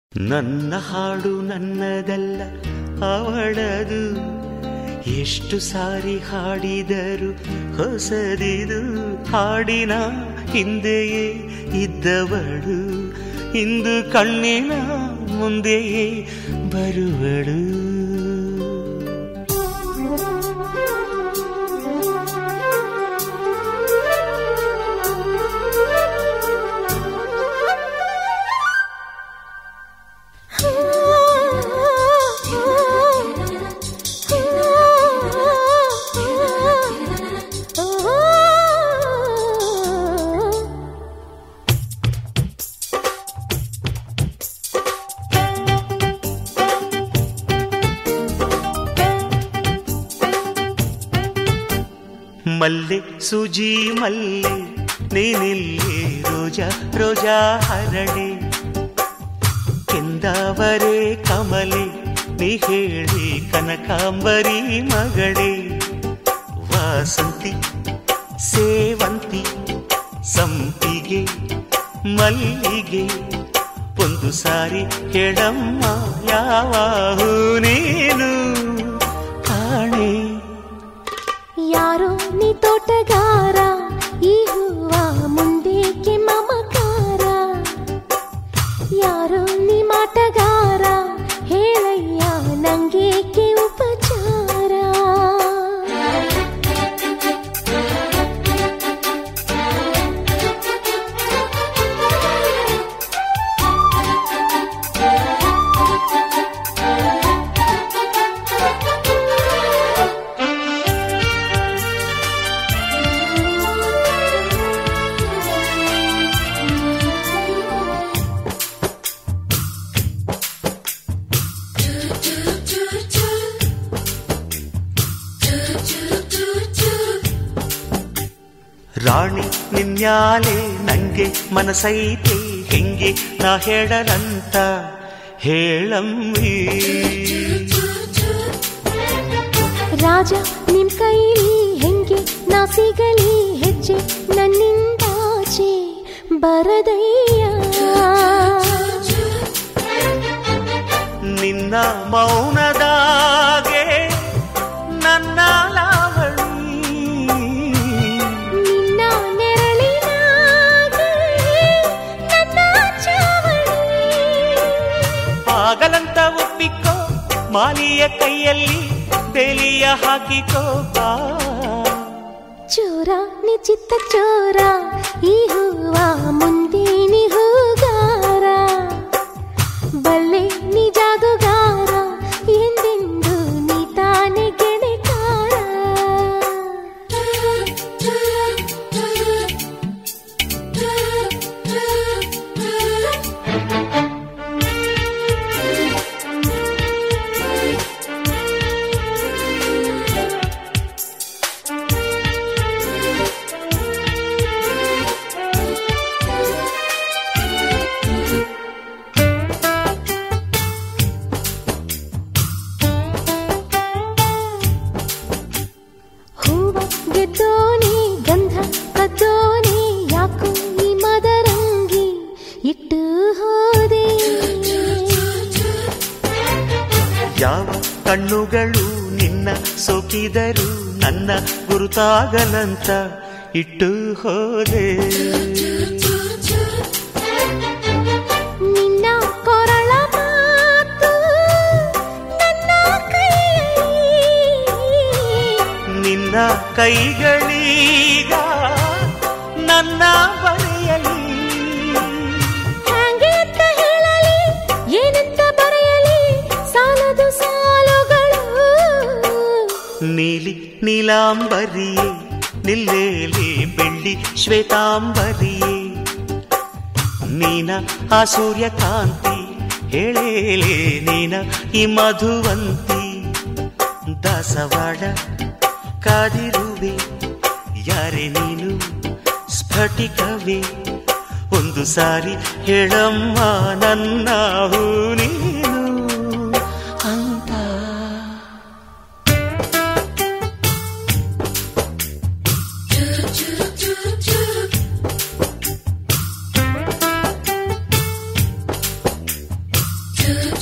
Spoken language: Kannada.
ನನ್ನ ಹಾಡು ನನ್ನದಲ್ಲ ಅವಳದು ಎಷ್ಟು ಸಾರಿ ಹಾಡಿದರು ಹೊಸದಿದು ಹಾಡಿನ ಹಿಂದೆಯೇ ಇದ್ದವಳು ಇಂದು ಕಣ್ಣಿನ ಮುಂದೆಯೇ ಬರುವಳು ಮಲ್ಲೆ ಸುಜಿ ಮಲ್ಲೆ ನೀನಿಲ್ಲಿ ರೋಜಾ ರೋಜಾ ಹರಳೆ ಕೆಂದಾವರೆ ಕಮಲೆ ನೀ ಹೇಳಿ ಕನಕಾಂಬರಿ ಮಗಳೇ ವಾಸಂತಿ ಸೇವಂತಿ ಸಂಪಿಗೆ ಮಲ್ಲಿಗೆ ಒಂದು ಸಾರಿ ಹೇಳಮ್ಮ ಯಾವ ಹೂ ನೀನು ಕಾಣೆ ಯಾರೋ ನೀ ತೋಟಗಾರ ಈ ಹೂವ ಮುಂದೇಕೆ ಮಮಕಾರ ಯಾರೋ ನೀ ಮಾಟಗಾರ ಹೇಳಯ್ಯ ನಂಗೇಕೆ ಉಪಚಾರ ರಾಣಿ ನಿನ್ಯಾಲೆ ನಂಗೆ ಮನಸೈತೆ ಹೆಂಗೆ ನಾ ಹೇಳಲಂತ ಹೇಳಮ್ಮಿ ರಾಜ ನಿಮ್ ಕೈಲಿ ಹೆಂಗೆ ನಾ ಸಿಗಲಿ ಹೆಜ್ಜೆ ನನ್ನಿಂದಾಚೆ ಬರದಯ್ಯ ನಿನ್ನ ಮೌನದಾಗೆ ನನ್ನ ಲಾವಣಿ ನಿನ್ನ ನೆರಳಿನಾಗೆ ನನ್ನ ಚಾವಣಿ ಆಗಲಂತ ಒಪ್ಪಿಕೋ ಮಾಲಿಯ ಕೈಯಲ್ಲಿ ಬೇಲಿಯ ಹಾಕಿಕೋ ಬಾ ಚೋರ ನಿಚಿತ್ತ ಚೋರ ಈ ಹೂವ ಮುಂದೆ ನಿ ಹೂಗಾರ ಬಲ್ಲೆ ನಿ ಜಾದುಗಾರ ಎಂದೆಂದು ನೀ ತಾನೆ ಗೆಣೆಕಾರ ಹೂವ ಗೆದ್ದೋನಿ ಗಂಧ ಕದ್ದೋನಿ ಯಾಕೋ ಈ ಮದರಂಗಿ ಇಟ್ಟು ಹೋದೆ ಯಾವ ಕಣ್ಣುಗಳು ನಿನ್ನ ಸೋಕಿದರು ನನ್ನ ಗುರುತಾಗಲಂತ ಇಟ್ಟು ಹೋದೆ ನಿನ್ನ ಕೊರಳ ಮಾತು ನನ್ನ ಕೈಯಲ್ಲಿ ನಿನ್ನ ಕೈಗಳೀಗ ನನ್ನ ಬರೆಯಲಿ ಹ್ಯಾಂಗೆ ಅಂತ ಹೇಳಲಿ ಏನಂತ ಬರೆಯಲಿ ಸಾಲದು ಸಾಲುಗಳು ನೀಲಿ ನೀಲಾಂಬರಿಯೇ ನಿಲ್ಲೇಲಿ ಬೆಳ್ಳಿ ಶ್ವೇತಾಂಬರಿಯೇ ನೀನ ಆ ಸೂರ್ಯಕಾಂತಿ ಹೇಳೇಲೆ ನೀನ ಈ ಮಧುವಂತಿ ದಾಸವಾಡ ಕಾದಿರುವೆ ಯಾರೆ ನೀನು ಸ್ಫಟಿಕವೇ ಒಂದು ಸಾರಿ ಹೇಳಮ್ಮ ನನ್ನ ಹೂ ನೀನು ಅಂತ ತು